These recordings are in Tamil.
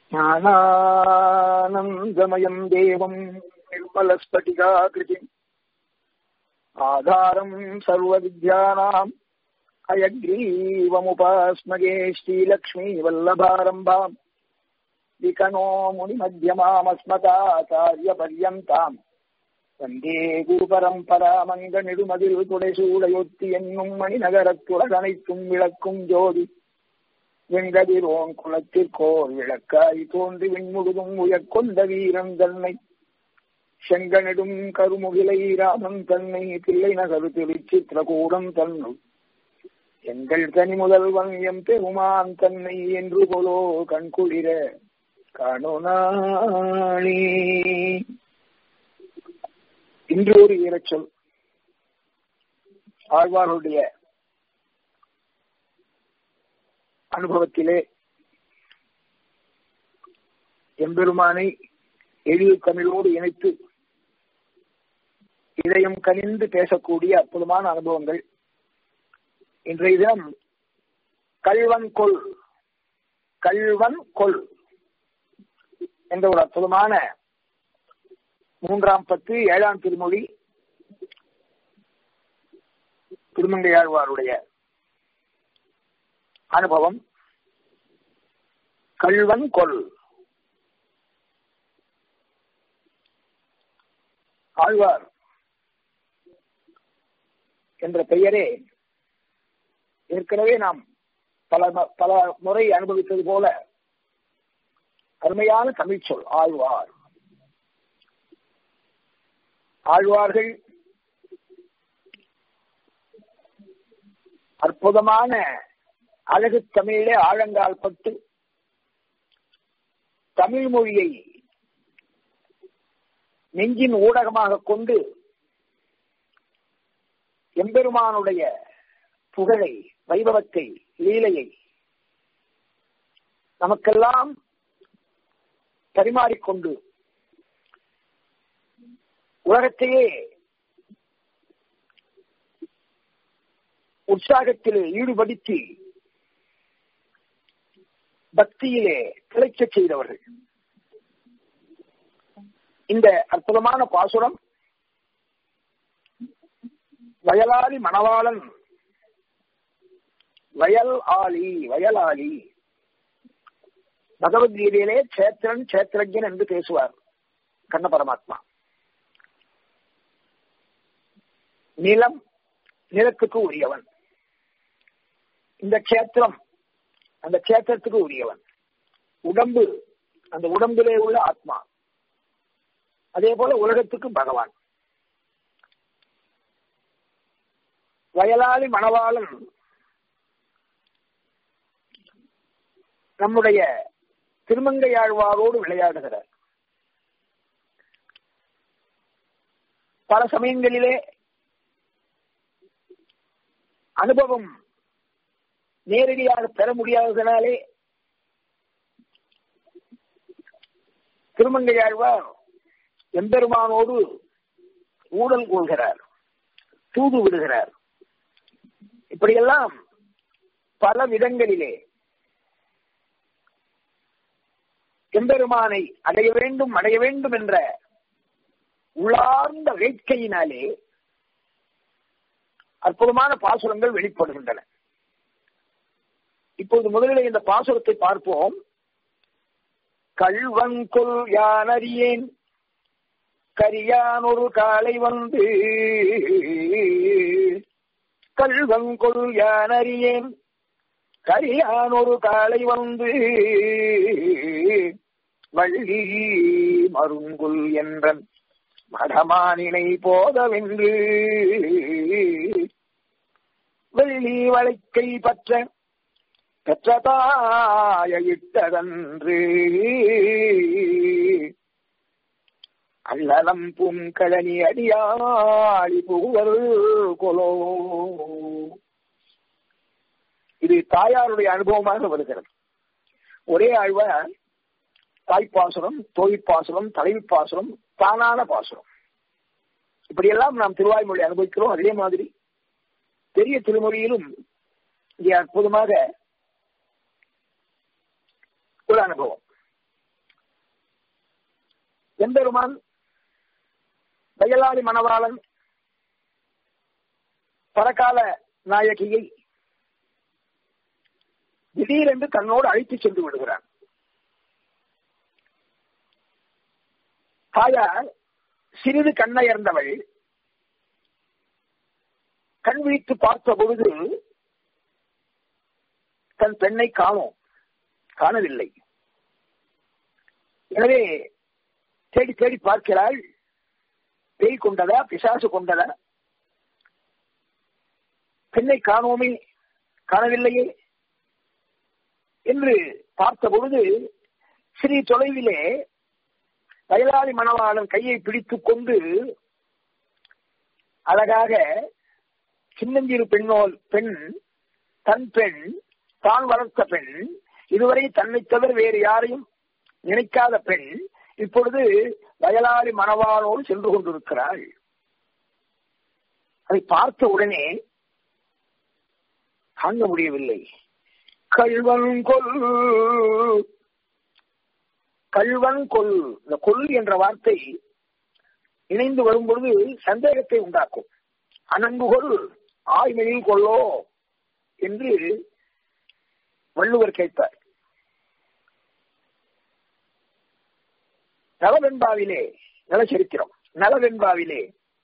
ज्ञानानन्दमयम् देवम् निर्मलस्फटिकाकृतिम् आधारम् सर्वविद्यानाम् अयग्रीवमुपास्मगे श्रीलक्ष्मीवल्लभारम्भाम् विकनो मुनिमध्यमामस्मताचार्यपर्यन्ताम् வந்தே குரு பரம்பராமங்கனிடுமதில் துடைசூடையொத்தி என்னும் மணிநகரத்துலகனைத்தும் விளக்கும் ஜோதி வெங்கதிரோன் குலத்திற்கோர் விளக்காய் தோன்றி விண்முழுதும் உயர்கொண்ட வீரன் தன்னை செங்கனிடும் கருமுகிலை ராமன் தன்னை பிள்ளை நகரு திருச்சித்திரகூடம் தன்னுள் எங்கள் தனி முதல்வன் எம் பெருமான் தன்னை என்று போலோ கண்குளிர காணோனாளே இன்று ஒரு ஈரச்சொல் ஆழ்வார்களுடைய அனுபவத்திலே எம்பெருமானை எளிய தமிழோடு இணைத்து இதயம் கனிந்து பேசக்கூடிய அற்புதமான அனுபவங்கள் இன்றைய தினம் கல்வன் கொள் கல்வன் கொள் என்ற ஒரு அற்புதமான மூன்றாம் பத்து ஏழாம் திருமொழி திருமங்கையாழ்வாருடைய அனுபவம் கல்வன் கொல் ஆழ்வார் என்ற பெயரே ஏற்கனவே நாம் பல பல முறை அனுபவித்தது போல அருமையான தமிழ் சொல் ஆழ்வார் ஆழ்வார்கள் அற்புதமான அழகு தமிழே ஆழங்கால் பட்டு தமிழ் மொழியை நெஞ்சின் ஊடகமாக கொண்டு எம்பெருமானுடைய புகழை வைபவத்தை லீலையை நமக்கெல்லாம் பரிமாறிக்கொண்டு உலகத்தையே உற்சாகத்திலே ஈடுபடுத்தி பக்தியிலே திளைக்க செய்தவர்கள் இந்த அற்புதமான பாசுரம் வயலாளி மணவாளன் வயல் ஆளி வயலாளி பகவத்கீதையிலே சேத்திரன் சேத்திரஜன் என்று பேசுவார் கண்ண பரமாத்மா நிலம் நிலத்துக்கு உரியவன் இந்த கஷேத்திரம் அந்த கஷேத்திரத்துக்கு உரியவன் உடம்பு அந்த உடம்பிலே உள்ள ஆத்மா அதே போல உலகத்துக்கு பகவான் வயலாளி மணவாளன் நம்முடைய திருமங்கையாழ்வாரோடு விளையாடுகிறார் பல சமயங்களிலே அனுபவம் நேரடியாக பெற முடியாததனாலே திருமங்கையாழ்வார் எம்பெருமானோடு ஊழல் கொள்கிறார் தூது விடுகிறார் இப்படியெல்லாம் பல விதங்களிலே எம்பெருமானை அடைய வேண்டும் அடைய வேண்டும் என்ற உள்ளார்ந்த வேட்கையினாலே அற்புதமான பாசுரங்கள் வெளிப்படுகின்றன இப்போது முதலில் இந்த பாசுரத்தை பார்ப்போம் கல்வன் கொல் யானறியேன் கரியான் ஒரு காலை வந்து கல்வன் கொல் யானறியேன் கரியான் ஒரு காலை வந்து வள்ளி மருங்குல் என்றன் மடமானினை போதவென்று வெள்ளி வளைக்கை பற்ற பெற்றதாயிட்டதன்று அல்லலம் பூங்கழனி அடியாளி புகழ் கொலோ இது தாயாருடைய அனுபவமாக வருகிறது ஒரே ஆழ்வார் தாய்ப்பாசுரம் தோய்ப்பாசுரம் தலைவி பாசுரம் தானான பாசுரம் இப்படியெல்லாம் நாம் திருவாய்மொழி அனுபவிக்கிறோம் அதே மாதிரி பெரிய திருமொழியிலும் இங்கே அற்புதமாக ஒரு அனுபவம் எம்பெருமான் வயலாளி மணவாளன் பரகால நாயகியை திடீரென்று தன்னோடு அழைத்து சென்று விடுகிறான் தாயார் சிறிது கண்ணயர்ந்தவள் கண் விழித்து பார்த்த பொழுது தன் பெண்ணை காணோம் காணவில்லை எனவே தேடி தேடி பார்க்கிறாள் பேய் கொண்டதா பிசாசு கொண்டதா பெண்ணை காணோமே காணவில்லையே என்று பார்த்த பொழுது சிறிது தொலைவிலே வயலாளி மணவாளன் கையை பிடித்துக் கொண்டு அழகாக சின்னஞ்சிறு பெண்ணோல் பெண் தன் பெண் தான் வளர்த்த பெண் இதுவரை தன்னை தவிர வேறு யாரையும் நினைக்காத பெண் இப்பொழுது வயலாளி மணவாளோடு சென்று கொண்டிருக்கிறாள் அதை பார்த்த உடனே தாங்க முடியவில்லை கல்வன் கொல் கல்வன் கொல் இந்த கொல் என்ற வார்த்தை இணைந்து வரும் பொழுது சந்தேகத்தை உண்டாக்கும் அனங்குகொள் ஆய்மையில் கொள்ளோ என்று வள்ளுவர் கேட்பார் நலவெண்பாவிலே நலச்சரித்திரம் நலவெண்பாவிலே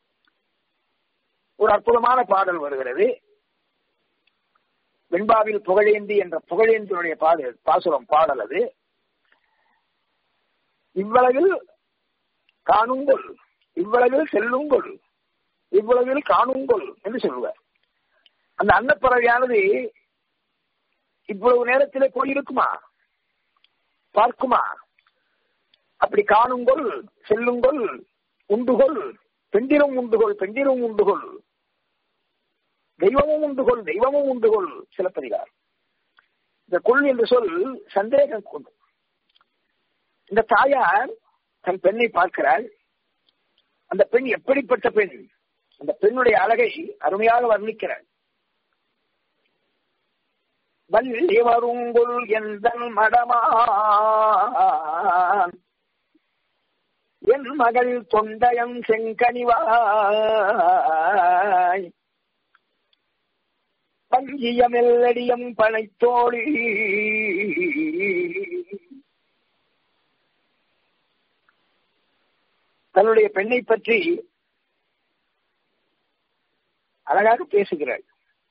ஒரு அற்புதமான பாடல் வருகிறது வெண்பாவில் புகழேந்தி என்ற புகழேந்தியுடைய பாடு பாசுரம் பாடல் அது இவ்வளவில் காணுங்கொள் இவ்வளவில் செல்லுங்கொள் இவ்வளவில் காணுங்கொள் என்று சொல்லுவார் அந்த அன்னப்பறவையானது இவ்வளவு நேரத்திலே போயிருக்குமா பார்க்குமா அப்படி காணுங்கொள் செல்லுங்கொள் உண்டுகொள் பெண்டிரும் உண்டுகொள் பெண்டிரும் உண்டுகொள் தெய்வமும் உண்டுகொள் தெய்வமும் உண்டுகொள் சிலப்பதிகார் இந்த கொள் என்று சொல் சந்தேகம் கொண்டு இந்த தாயார் தன் பெண்ணை பார்க்கிறாள் அந்த பெண் எப்படிப்பட்ட பெண் அந்த பெண்ணுடைய அழகை அருமையாக வர்ணிக்கிறாள் வள்ளி வருங்குள் எந்த மடமான் என் மகள் தொண்டயம் செங்கனிவாய் பங்கியமெல்லடியம் பனைத்தோழி தன்னுடைய பெண்ணை பற்றி அழகாக பேசுகிறாள்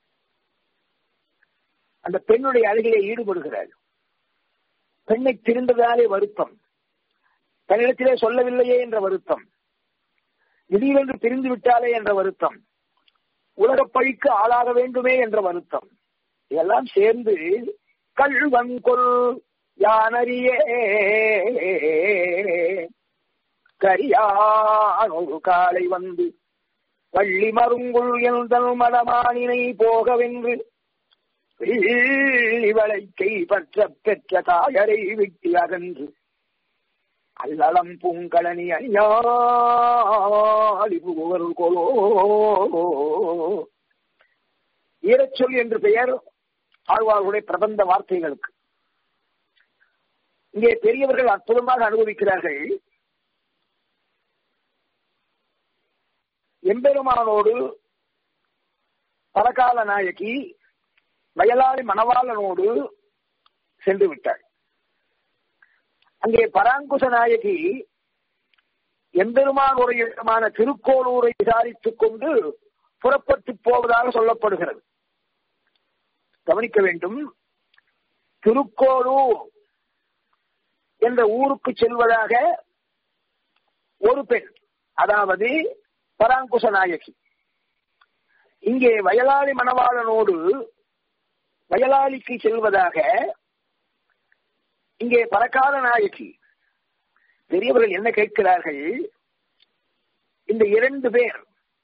அந்த பெண்ணுடைய அழகிலே ஈடுபடுகிறாள் பெண்ணை திருந்ததாலே வருத்தம் தன்னிடத்திலே சொல்லவில்லையே என்ற வருத்தம் திடீரென்று பிரிந்து விட்டாலே என்ற வருத்தம் உலகப் பழிக்கு ஆளாக வேண்டுமே என்ற வருத்தம் இதெல்லாம் சேர்ந்து கல்வன் கொல் யானறியே கரியான் ஒரு காலை வந்து வள்ளி மருங்குள் எந்தல் மடமானினை போகவென்று இவளை கைப்பற்ற பெற்ற தாயரை விட்டு அகன்று அல்லளம் பூங்கலனி அணியாளி புகுவர் கொலோ ஈரச்சொல் என்று பெயர் ஆழ்வார்களுடைய பிரபந்த வார்த்தைகளுக்கு இங்கே பெரியவர்கள் அற்புதமாக அனுபவிக்கிறார்கள் எம்பெருமானோடு பரகால நாயகி வயலாளி மணவாளனோடு சென்று விட்டாள் அங்கே பராங்குச நாயகி எம்பெருமானுடைய இடமான திருக்கோளூரை விசாரித்துக் கொண்டு புறப்பட்டு போவதாக சொல்லப்படுகிறது கவனிக்க வேண்டும் திருக்கோளூர் என்ற ஊருக்கு செல்வதாக ஒரு பெண் அதாவது பராங்குச நாயகி இங்கே வயலாளி மணவாளனோடு வயலாளிக்கு செல்வதாக இங்கே பரகால நாயகி பெரியவர்கள் என்ன கேட்கிறார்கள் இந்த இரண்டு பேர்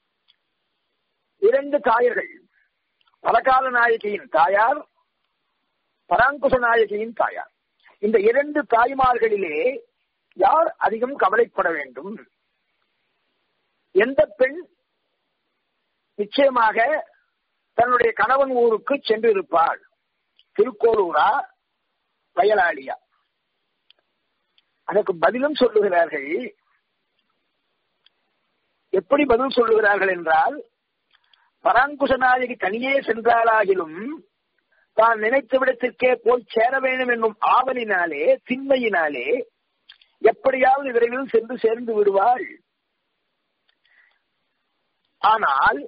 இரண்டு தாயர்கள் பரகால நாயகியின் தாயார் பராங்குச நாயகியின் தாயார் இந்த இரண்டு தாய்மார்களிலே யார் அதிகம் கவலைப்பட வேண்டும் எந்த பெண் நிச்சயமாக தன்னுடைய கணவன் ஊருக்கு சென்றிருப்பாள் திருக்கோளூரா வயலாளியா அதற்கு பதிலும் சொல்லுகிறார்கள் எப்படி பதில் சொல்லுகிறார்கள் என்றால் பராங்குச நாயகி தனியே சென்றாலாகிலும் தான் நினைத்த விடத்திற்கே போய் சேர வேண்டும் என்னும் ஆவலினாலே திண்மையினாலே எப்படியாவது விரைவில் சென்று சேர்ந்து விடுவாள் ஆனால்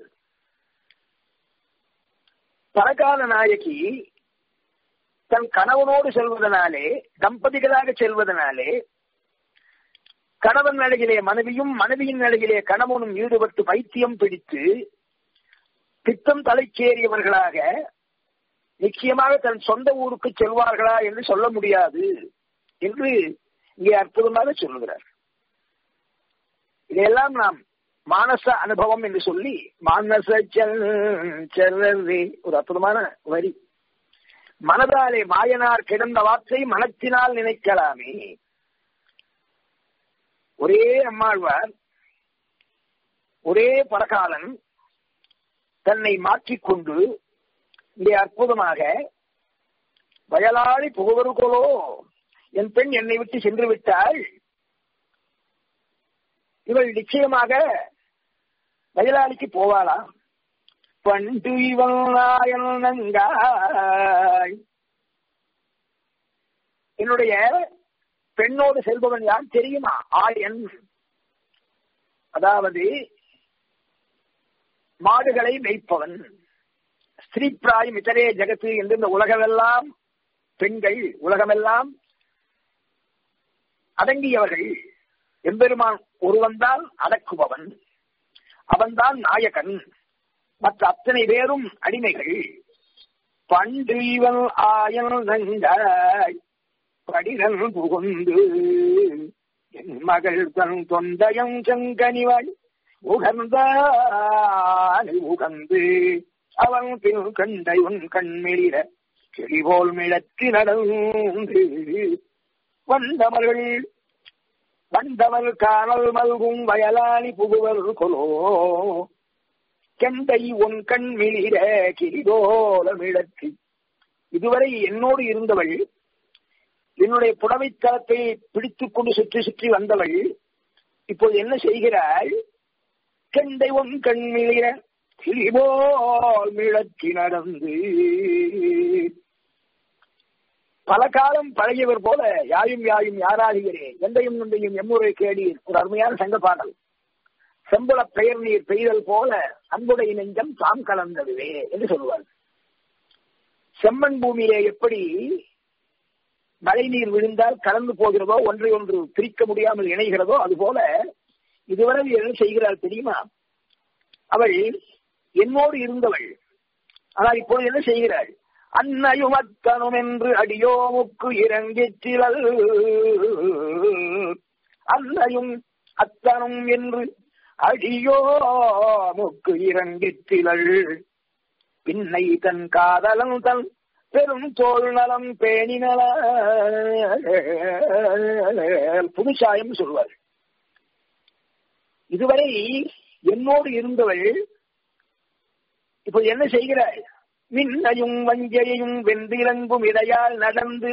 பரகால நாயகி தன் கணவனோடு செல்வதனாலே தம்பதிகளாக செல்வதனாலே கணவன் அழகிலே மனைவியும் மனைவியின் அழகிலே கணவனும் ஈடுபட்டு பைத்தியம் பிடித்து பித்தம் தலைக்கேறியவர்களாக நிச்சயமாக தன் சொந்த ஊருக்கு செல்வார்களா என்று சொல்ல முடியாது என்று இங்கே அற்புதமாக சொல்லுகிறார் இதையெல்லாம் நாம் மானச அனுபவம் என்று சொல்லி மானச செல்வே ஒரு அற்புதமான வரி மனதாலே மாயனார் கிடந்த வார்த்தை மனத்தினால் நினைக்கலாமே ஒரே அம்மாழ்வார் ஒரே பரகாலன் தன்னை மாற்றிக்கொண்டு இங்கே அற்புதமாக வயலாளி புகவருகோலோ என் பெண் என்னை விட்டு சென்று விட்டாள் இவள் நிச்சயமாக வயலாளிக்கு போவாளா பண்டு இவள் நங்காய் என்னுடைய பெண்ணோடு செல்பவன் யார் தெரியுமா ஆயன் அதாவது மாடுகளை மேய்ப்பவன் ஸ்ரீபிராய் மிதரே ஜெகத்து என்று இந்த உலகமெல்லாம் பெண்கள் உலகமெல்லாம் அடங்கியவர்கள் எம்பெருமான் ஒருவன்தான் அடக்குபவன் அவன்தான் நாயகன் மற்ற அத்தனை பேரும் அடிமைகள் பண்டு இவன் ஆயன் நங்காய் படிகள் புகுந்து என் மகள் தன் தொந்தயம் செங்கனிவாள் உகந்தானை உகந்து அவன் பின் கண்டை உன் கண்மிழிர கிளிபோல் மிளத்தி நடந்து வந்தவர்கள் வந்தவர் காணல் மல்கும் வயலாளி புகுவர் கொலோ கெண்டை உன் கண் மிளிர கிளிபோல மிளத்தி இதுவரை என்னோடு இருந்தவள் என்னுடைய புடவைத்தளத்தை பிடித்துக் கொண்டு சுற்றி சுற்றி வந்தவள் இப்போது என்ன செய்கிறாள் கெண்டை உன் கண் மிளிர கிளிபோல் மிளத்தி நடந்து பல காலம் பழகியவர் போல யாயும் யாயும் யாராகிறேன் எந்தையும் நொண்டையும் எம்முறை கேடீர் ஒரு அருமையான சங்க பாடல் செம்புல பெயர் நீர் பெய்தல் போல அன்புடைய நெஞ்சம் தாம் கலந்ததுவே என்று சொல்லுவார் செம்மண் பூமியிலே எப்படி மழை நீர் விழுந்தால் கலந்து போகிறதோ ஒன்றை ஒன்று பிரிக்க முடியாமல் இணைகிறதோ அதுபோல இதுவரை என்ன செய்கிறாள் தெரியுமா அவள் என்னோடு இருந்தவள் ஆனால் இப்பொழுது என்ன செய்கிறாள் அன்னையும் அத்தனும் என்று அடியோமுக்கு இறங்கிச்சிலல் அன்னையும் அத்தனும் என்று அடியோமுக்கு இறங்கிச்சிலள் பின்னை தன் காதலன் தன் பெரும் தோல் நலம் பேணினல புதுசாயம் சொல்வார் இதுவரை என்னோடு இருந்தவள் இப்ப என்ன செய்கிறாள் மின்னையும் வஞ்சையையும் வெந்திரங்கும் இடையால் நடந்து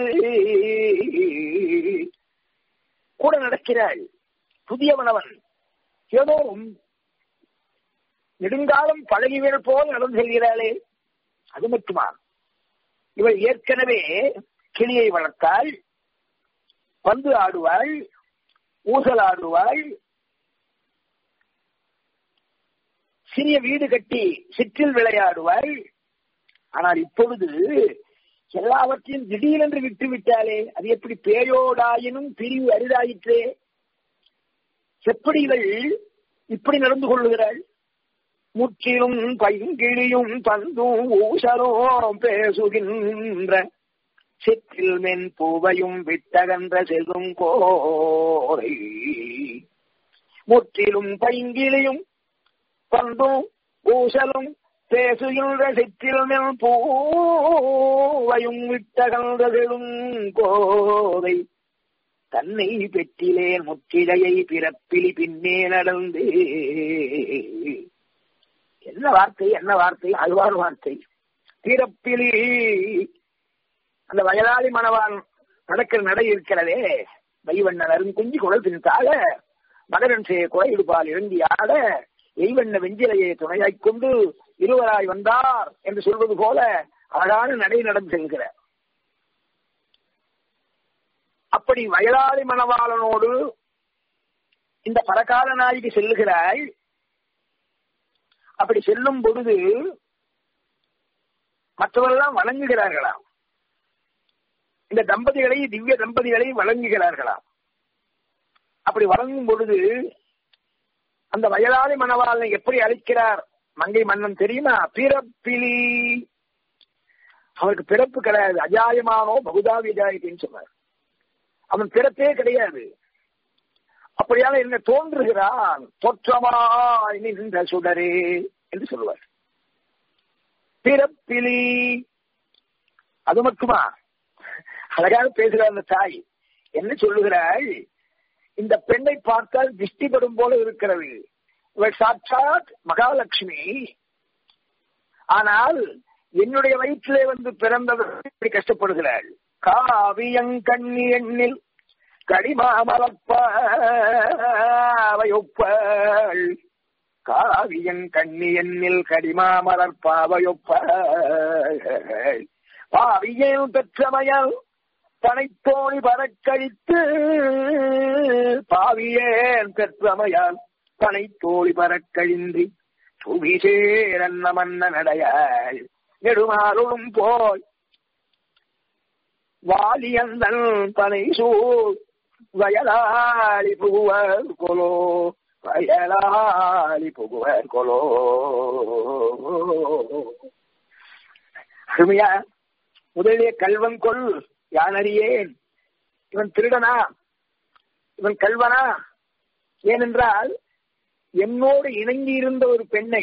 கூட நடக்கிறாள் புதியவனவன் ஏதோ நெடுங்காலம் பழகிவிடல் போல் நடந்து செல்கிறாளே அது மட்டுமா இவள் ஏற்கனவே கிளியை வளர்த்தாள் பந்து ஆடுவாள் ஊசல் ஆடுவாள் சிறிய வீடு கட்டி சிற்றில் விளையாடுவாள் ஆனால் இப்பொழுது எல்லாவற்றையும் திடீரென்று விட்டு விட்டாலே அது எப்படி பேயோடாயினும் பிரிவு அரிதாயிற்றே எப்படி இவள் இப்படி நடந்து கொள்ளுகிறாள் முற்றிலும் பைங்கிழியும் பந்தும் ஊசலும் பேசுகின்ற சிற்றில் மென் பூவையும் விட்டகன்ற செல்வம் கோரை முற்றிலும் பைங்கிழியும் பந்தும் ஊசலும் பேசுகின்ற சிற்றில் மென் பூவையும் விட்டகன்ற செல்வம் கோதை தன்னை பெற்றிலேன் முற்றிலையை பிறப்பிலி பின்னே நடந்து என்ன வார்த்தை என்ன வார்த்தை அழ்வார் வார்த்தை பிறப்பிலி அந்த வயலாளி மணவான் நடக்கிற நடை இருக்கிறதே வைவண்ணன் அருங்குஞ்சி குழல் பின்தாக மகரன் செய்ய குறை இடுப்பால் இறங்கி ஆட எய்வண்ண வெஞ்சிலையை துணையாய்க் கொண்டு இருவராய் வந்தார் என்று சொல்வது போல அழகான நடை நடந்து செல்கிறார் அப்படி வயலாளி மணவாளனோடு இந்த பரகால நாய்க்கு செல்லுகிறாள் அப்படி செல்லும் பொழுது மற்றவரெல்லாம் வணங்குகிறார்களாம் இந்த தம்பதிகளை திவ்ய தம்பதிகளை வழங்குகிறார்களாம் அப்படி வழங்கும் பொழுது அந்த வயலாளி மணவாளனை எப்படி அழைக்கிறார் மங்கை மன்னன் தெரியுமா பிறப்பிலி அவருக்கு பிறப்பு கிடையாது அஜாயமானோ பகுதாவி அஜாயத்தின்னு சொன்னார் அவன் பிறப்பே கிடையாது அப்படியான என்ன தோன்றுகிறான் தோற்றமாய் நின்ற சுடரே என்று சொல்லுவார் பிறப்பிலி அது மட்டுமா அழகாக பேசுகிறார் அந்த தாய் என்ன சொல்லுகிறாள் இந்த பெண்ணை பார்த்தால் திருஷ்டிப்படும் போல இருக்கிறது இவள் சாட்சாத் மகாலட்சுமி ஆனால் என்னுடைய வயிற்றிலே வந்து பிறந்தவர் இப்படி கஷ்டப்படுகிறாள் காவியங்கண்ணி எண்ணில் கடிமாமலப்பாவையொப்பாள் காவியன் கண்ணி எண்ணில் கடிமாமலர்பாவையொப்பாள் பாவியல் பெற்றமையால் பனைத்தோணி பறக்கழித்து பாவியேன் பெற்றமையால் பனைத்தோழி பறக்கழின்றி சுவிசேரன்ன மன்ன நடையாள் நெடுமாறும் போய் வாலியந்தன் பனை சூழ் வயலாளி புகுவர் கொலோ வயலாளி புகுவர் கொலோ அருமையா முதலிலே கல்வன் கொள் யான் அறியேன் இவன் திருடனா இவன் கல்வனா ஏனென்றால் என்னோடு இணங்கி இருந்த ஒரு பெண்ணை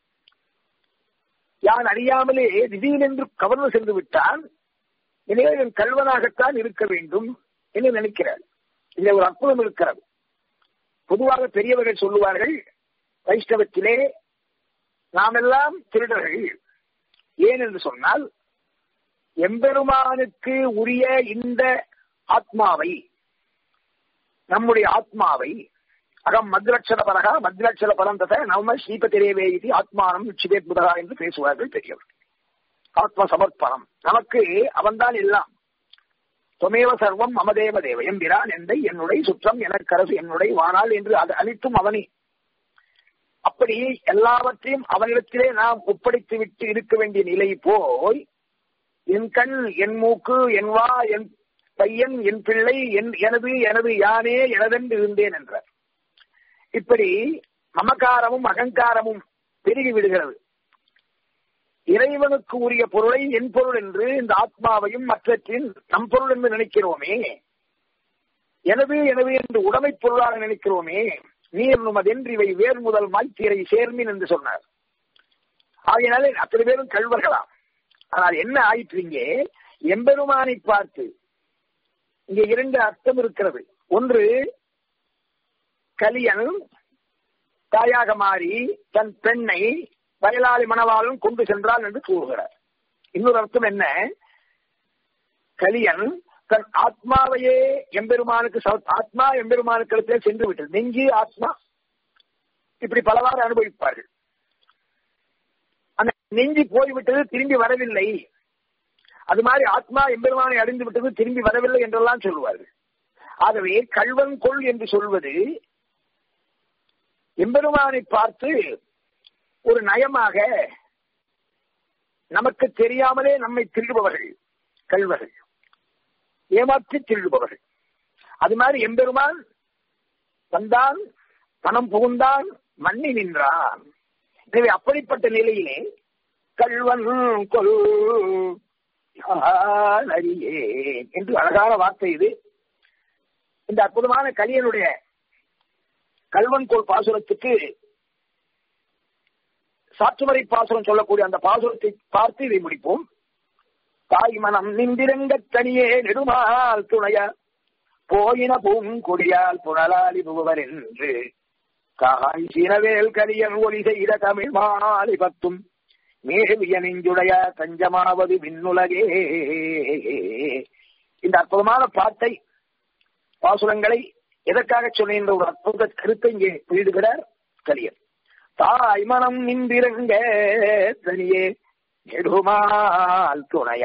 யான் அறியாமலே திடீரென்று கவர்ந்து சென்று விட்டான் எனவே இவன் கல்வனாகத்தான் இருக்க வேண்டும் என்று நினைக்கிறார் இதில் ஒரு அற்புதம் இருக்கிறது பொதுவாக பெரியவர்கள் சொல்லுவார்கள் வைஷ்ணவத்திலே நாமெல்லாம் திருடர்கள் ஏன் என்று சொன்னால் எம்பெருமானுக்கு உரிய இந்த ஆத்மாவை நம்முடைய ஆத்மாவை அகம் மத்லட்சண பரகா மத்லட்சண பரம் தத நம்ம ஸ்ரீபதிரேவே இது ஆத்மானம் சிவேத் புதகா என்று பேசுவார்கள் பெரியவர்கள் ஆத்ம சமர்ப்பணம் நமக்கு அவன்தான் எல்லாம் தொமேவ சர்வம் மமதேவ தேவ எம்பிரான் எந்தை என்னுடைய சுற்றம் எனக்கரசு என்னுடைய வானால் என்று அது அளித்தும் அவனே அப்படி எல்லாவற்றையும் அவனிடத்திலே நாம் ஒப்படைத்து விட்டு இருக்க வேண்டிய நிலை போய் என் கண் என் மூக்கு என் வா என் பையன் என் பிள்ளை என் எனது எனது யானே எனதென்று இருந்தேன் என்றார் இப்படி மமகாரமும் அகங்காரமும் பெருகி விடுகிறது இறைவனுக்கு உரிய பொருளை என் பொருள் என்று இந்த ஆத்மாவையும் மற்றற்றின் நம் பொருள் என்று நினைக்கிறோமே எனது எனது என்று உடைமை பொருளாக நினைக்கிறோமே நீர் நுமதென்று இவை வேர் முதல் மாய்த்தீரை சேர்மின் என்று சொன்னார் ஆகையினாலே அத்தனை பேரும் கல்வர்களாம் ஆனால் என்ன ஆயிற்று இங்கே எம்பெருமானை பார்த்து இங்கே இரண்டு அர்த்தம் இருக்கிறது ஒன்று கலியன் தாயாக மாறி தன் பெண்ணை வயலாளி மணவாளன் கொண்டு சென்றான் என்று கூறுகிறார் இன்னொரு அர்த்தம் என்ன கலியன் தன் ஆத்மாவையே எம்பெருமானுக்கு ஆத்மா எம்பெருமானுக்கு சென்று விட்டது நெஞ்சு ஆத்மா இப்படி பலவாறு அனுபவிப்பார்கள் அந்த நெஞ்சு போய்விட்டது திரும்பி வரவில்லை அது மாதிரி ஆத்மா எம்பெருமானை அடைந்து விட்டது திரும்பி வரவில்லை என்றெல்லாம் சொல்லுவார்கள் ஆகவே கல்வன் கொள் என்று சொல்வது எம்பெருமானை பார்த்து ஒரு நயமாக நமக்கு தெரியாமலே நம்மை திருடுபவர்கள் கல்வர்கள் ஏமாற்றி திருடுபவர்கள் அது மாதிரி எம்பெருமான் வந்தான் பணம் புகுந்தான் மண்ணி நின்றான் எனவே அப்படிப்பட்ட நிலையிலே கல்வன் கொல் அறியேன் என்று அழகான வார்த்தை இது இந்த அற்புதமான கலியனுடைய கல்வன் கோல் பாசுரத்துக்கு சாற்றுமறை பாசுரம் சொல்லக்கூடிய அந்த பாசுரத்தை பார்த்து இதை முடிப்போம் தாய் மனம் நின்றிரங்க தனியே நெடுமால் துணைய போயின பூங்கொடியால் புனலாலி புகுவர் என்று காய் சீனவேல் கலியன் ஒலி செய்த தமிழ் மாலி பத்தும் மேவிய நெஞ்சுடைய தஞ்சமாவது விண்ணுலகே இந்த அற்புதமான பாட்டை பாசுரங்களை எதற்காக சொன்ன ஒரு அற்புத கருத்தை இங்கே வெளியிடுகிறார் கலியன் தாய் மனம் நின்றிருங்க தனியே நெடுமால் துணைய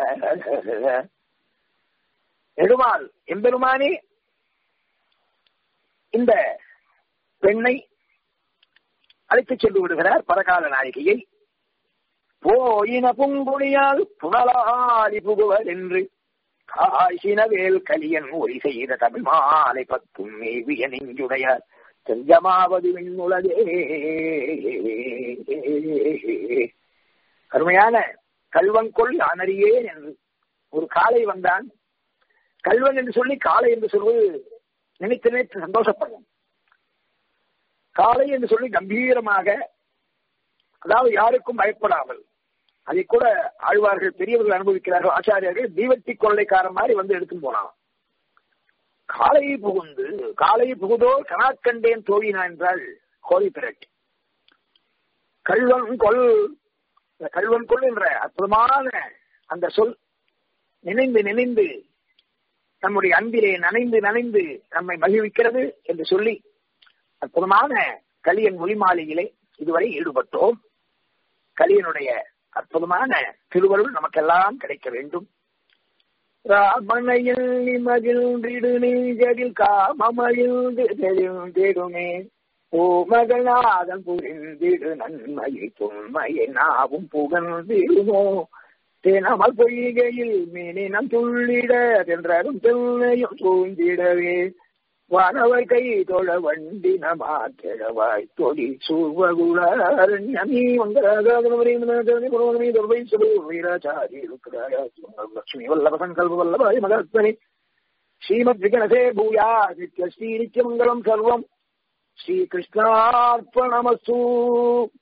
நெடுமால் எம்பெருமானே இந்த பெண்ணை அழைத்துச் சென்று விடுகிறார் பரகால நாயகியை போயின புங்குழியால் புனலாலி புகுவர் என்று காய்ச்சினவேல் கலியன் ஒலி செய்த தமிழ் மாலை பத்தும் மேவிய நெஞ்சுடைய செஞ்சமாவது விண்ணுலகே கருமையான கல்வங்கொள் யானறியேன் என்று ஒரு காலை வந்தான் கல்வன் என்று சொல்லி காலை என்று சொல்வது நினைத்து நினைத்து சந்தோஷப்படும் காலை என்று சொல்லி கம்பீரமாக அதாவது யாருக்கும் பயப்படாமல் அதை கூட ஆழ்வார்கள் பெரியவர்கள் அனுபவிக்கிறார்கள் ஆச்சாரியர்கள் தீவத்தி கொள்ளைக்காரன் மாதிரி வந்து எடுத்துன்னு போனான் காலை புகுந்து காலை புகுதோ கனாக்கண்டேன் தோழினா என்றால் கோழி பிறட் கல்வன் கொல் கல்வன் கொல் என்ற அற்புதமான அந்த சொல் நினைந்து நினைந்து நம்முடைய அன்பிலே நனைந்து நனைந்து நம்மை மகிழ்விக்கிறது என்று சொல்லி அற்புதமான கலியன் மொழி மாலையிலே இதுவரை ஈடுபட்டோம் கலியனுடைய அற்புதமான திருவருள் நமக்கெல்லாம் கிடைக்க வேண்டும் ராமனையில் மகிழ்ந்திடு நெஞ்சதில் காமமழிந்து தெரிந்தேடுமே ஓ மகளாதன் புரிந்திடு நன்மையை தொன்மையை நாவும் புகழ்ந்திடுமோ தேனமல் பொய்கையில் மீனினம் துள்ளிட தென்றரும் தென்னையும் தூங்கிடவே வானவர் கை தொழ வண்டி நமாக்கிழவாய் தொடி சூர்வகுளாரண்யமீ வீராச்சாரி லட்சுமி வல்லப சங்கல்ப வல்லபாய் மகாத்மனி ஸ்ரீமத் விகனசே பூயா நித்ய ஸ்ரீ நித்யமங்கலம் சர்வம் ஸ்ரீகிருஷ்ணார்ப்பணமஸ்து